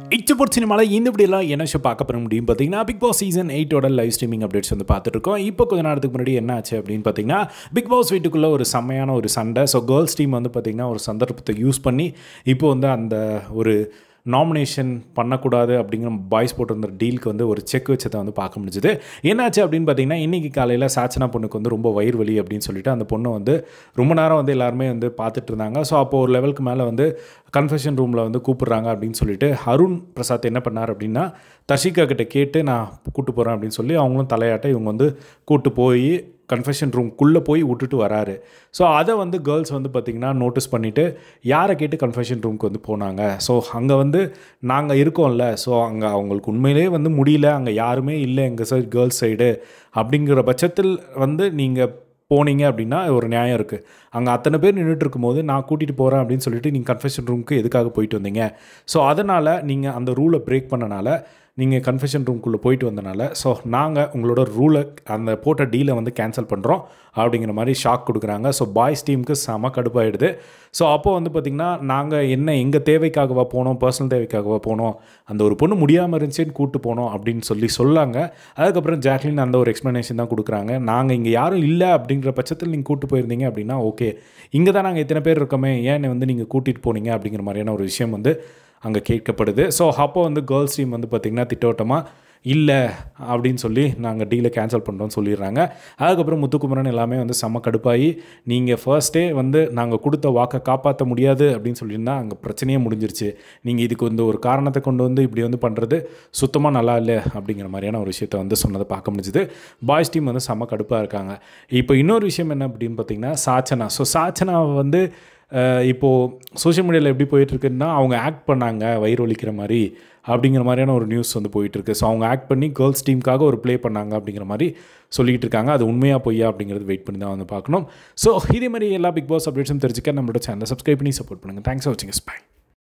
இச்சப்பூர் சினிமாவில் இந்த இப்படியெல்லாம் என்ன ஷோ பார்க்க போகிற முடியும் பார்த்தீங்கன்னா பிக் பாஸ் சீசன் எயிட்டோட லைவ் ஸ்ட்ரீமிங் அப்டேட்ஸ் வந்து பார்த்துட்டு இருக்கோம் இப்போ கொஞ்ச நேரத்துக்கு முன்னாடி என்ன ஆச்சு அப்படின்னு பார்த்தீங்கன்னா பிக் பாஸ் வீட்டுக்குள்ளே ஒரு செம்மையான ஒரு சண்டை ஸோ கேர்ள்ஸ் டீம் வந்து பார்த்திங்கன்னா ஒரு சந்தர்ப்பத்தை யூஸ் பண்ணி இப்போ வந்து அந்த ஒரு நாமினேஷன் பண்ணக்கூடாது அப்படிங்கிற பாய்ஸ் போட்டிருந்த டீலுக்கு வந்து ஒரு செக் வச்சதை வந்து பார்க்க முடிஞ்சுது என்னாச்சு அப்படின்னு பார்த்தீங்கன்னா இன்றைக்கி காலையில் சாச்சனா பொண்ணுக்கு வந்து ரொம்ப வயிறு வலி அப்படின்னு சொல்லிட்டு அந்த பொண்ணை வந்து ரொம்ப நேரம் வந்து எல்லாருமே வந்து பார்த்துட்டு இருந்தாங்க ஸோ அப்போ ஒரு லெவலுக்கு மேலே வந்து கன்ஃபெஷன் ரூமில் வந்து கூப்பிட்றாங்க அப்படின்னு சொல்லிட்டு அருண் பிரசாத் என்ன பண்ணார் அப்படின்னா தர்ஷிகா கிட்ட கேட்டு நான் கூட்டு போகிறேன் அப்படின்னு சொல்லி அவங்களும் தலையாட்ட இவங்க வந்து கூட்டு போய் கன்ஃபெஷன் ரூம்குள்ளே போய் விட்டுட்டு வராரு ஸோ அதை வந்து கேர்ள்ஸ் வந்து பார்த்திங்கன்னா நோட்டீஸ் பண்ணிவிட்டு யாரை கேட்டு கன்ஃபெஷன் ரூமுக்கு வந்து போனாங்க ஸோ அங்கே வந்து நாங்கள் இருக்கோம்ல ஸோ அங்கே அவங்களுக்கு உண்மையிலே வந்து முடியல அங்கே யாருமே இல்லை எங்கள் சைடு கேர்ள்ஸ் சைடு அப்படிங்கிற பட்சத்தில் வந்து நீங்கள் போனீங்க அப்படின்னா ஒரு நியாயம் இருக்குது அங்கே அத்தனை பேர் நின்றுட்டு இருக்கும்போது நான் கூட்டிகிட்டு போகிறேன் அப்படின்னு சொல்லிட்டு நீங்கள் கன்ஃபெஷன் ரூமுக்கு எதுக்காக போயிட்டு வந்தீங்க ஸோ அதனால் நீங்கள் அந்த ரூலை பிரேக் பண்ணனால நீங்கள் கன்ஃபெஷன் ரூம்குள்ளே போயிட்டு வந்தனால ஸோ நாங்கள் உங்களோட ரூலை அந்த போட்ட டீலை வந்து கேன்சல் பண்ணுறோம் அப்படிங்கிற மாதிரி ஷாக் கொடுக்குறாங்க ஸோ பாய்ஸ் டீமுக்கு செம கடுப்பாயிடுது ஸோ அப்போ வந்து பார்த்திங்கன்னா நாங்கள் என்ன எங்கள் தேவைக்காகவா போனோம் பர்சனல் தேவைக்காகவா போனோம் அந்த ஒரு பொண்ணு முடியாமல் இருந்துச்சுன்னு கூப்பிட்டு போனோம் அப்படின்னு சொல்லி சொல்லாங்க அதுக்கப்புறம் ஜாக்லின் அந்த ஒரு எக்ஸ்ப்ளனேஷன் தான் கொடுக்குறாங்க நாங்கள் இங்கே யாரும் இல்லை அப்படிங்கிற பட்சத்தில் நீங்கள் கூப்பிட்டு போயிருந்தீங்க அப்படின்னா ஓகே இங்கே தான் நாங்கள் இத்தனை பேர் இருக்கோமே ஏன் வந்து நீங்கள் கூட்டிகிட்டு போனீங்க அப்படிங்கிற மாதிரியான ஒரு விஷயம் வந்து அங்கே கேட்கப்படுது ஸோ அப்போ வந்து கேர்ள்ஸ் டீம் வந்து பார்த்திங்கன்னா திட்டவட்டமாக இல்லை அப்படின்னு சொல்லி நாங்கள் டீலை கேன்சல் பண்ணுறோம்னு சொல்லிடுறாங்க அதுக்கப்புறம் முத்துக்குமரன் எல்லாமே வந்து செம்ம கடுப்பாகி நீங்கள் ஃபர்ஸ்ட்டே வந்து நாங்கள் கொடுத்த வாக்கை காப்பாற்ற முடியாது அப்படின்னு சொல்லியிருந்தா அங்கே பிரச்சனையே முடிஞ்சிருச்சு நீங்கள் இதுக்கு வந்து ஒரு காரணத்தை கொண்டு வந்து இப்படி வந்து பண்ணுறது சுத்தமாக நல்லா இல்லை அப்படிங்கிற மாதிரியான ஒரு விஷயத்தை வந்து சொன்னதை பார்க்க முடிஞ்சுது பாய்ஸ் டீம் வந்து செம்ம கடுப்பாக இருக்காங்க இப்போ இன்னொரு விஷயம் என்ன அப்படின்னு பார்த்தீங்கன்னா சாச்சனா ஸோ சாச்சனாவை வந்து இப்போது சோஷியல் மீடியாவில் எப்படி போயிட்டுருக்குன்னா அவங்க ஆக்ட் பண்ணாங்க வயிறு வலிக்கிற மாதிரி அப்படிங்கிற மாதிரியான ஒரு நியூஸ் வந்து போயிட்டுருக்கு ஸோ அவங்க ஆக்ட் பண்ணி கேர்ள்ஸ் டீமுக்காக ஒரு ப்ளே பண்ணாங்க அப்படிங்கிற மாதிரி சொல்லிகிட்டு இருக்காங்க அது உண்மையாக பொய்யா அப்படிங்கிறது வெயிட் பண்ணி தான் வந்து பார்க்கணும் ஸோ இதே மாதிரி எல்லா பிக் பாஸ் அப்டேட்ஸும் தெரிஞ்சுக்க நம்மளோட சேனலை சப்ஸ்கிரைப் பண்ணி சப்போர்ட் பண்ணுங்கள் தேங்க்ஸ் ஃபார் வாட்சிங் பை